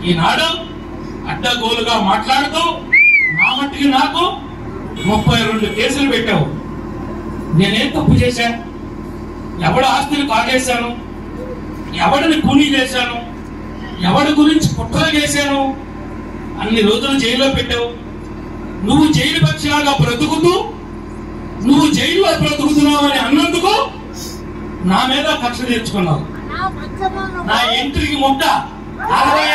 ఈనాడు అడ్డగోలుగా మాట్లాడుతూ నా మట్టికి నాకు ముప్పై రెండు కేసులు పెట్టావు నేనేం తప్పు చేశా ఎవడి ఆస్తులు కాజేశాను ఎవడిని కూనీ చేశాను ఎవడి గురించి కుట్రలు చేశాను అన్ని రోజులు జైల్లో పెట్టావు నువ్వు జైలు పక్షిలాగా బ్రతుకుతూ నువ్వు జైల్లో బ్రతుకుతున్నావని అన్నందుకు నా మీద కక్ష తీర్చుకున్నావు నా ఎంట్రీకి ముట్ట అరవై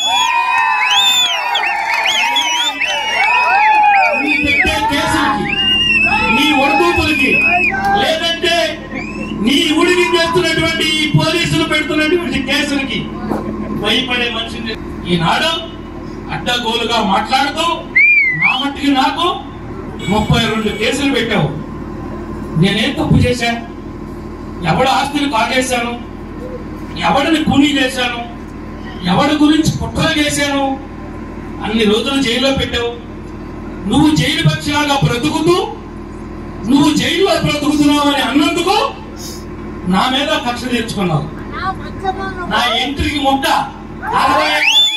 నీ పెట్టే కేసులకి నీ ఒడుదూపులకి లేదంటే నీ ఉడికి చేస్తున్నటువంటి ఈ పోలీసులు పెడుతున్నటువంటి కేసులకి భయపడే మనిషిని ఈనాడు అడ్డగోలుగా మాట్లాడుతూ నా మట్టికి నాకు ముప్పై రెండు కేసులు పెట్టావు నేనేం తప్పు చేశా ఎవడి ఆస్తులు కాజేశాను ఎవడిని కూనీ చేశాను ఎవడి గురించి కుట్రలు చేశాను అన్ని రోజులు జైల్లో పెట్టావు నువ్వు జైలు పక్షిలాగా బ్రతుకుతూ నువ్వు జైల్లో బ్రతుకుతున్నావని అన్నందుకు నా మీద కక్ష తీర్చుకున్నావు నా ఎంట్రీకి ముట్ట అరవై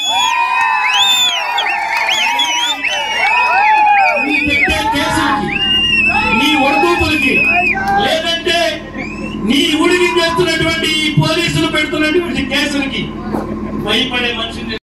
నీ పెట్టే కేసులకి నీ ఒడుదూపులకి లేదంటే నీ ఉడికి చేస్తున్నటువంటి ఈ పోలీసులు పెడుతున్నటువంటి కేసులకి భయపడే మనిషిని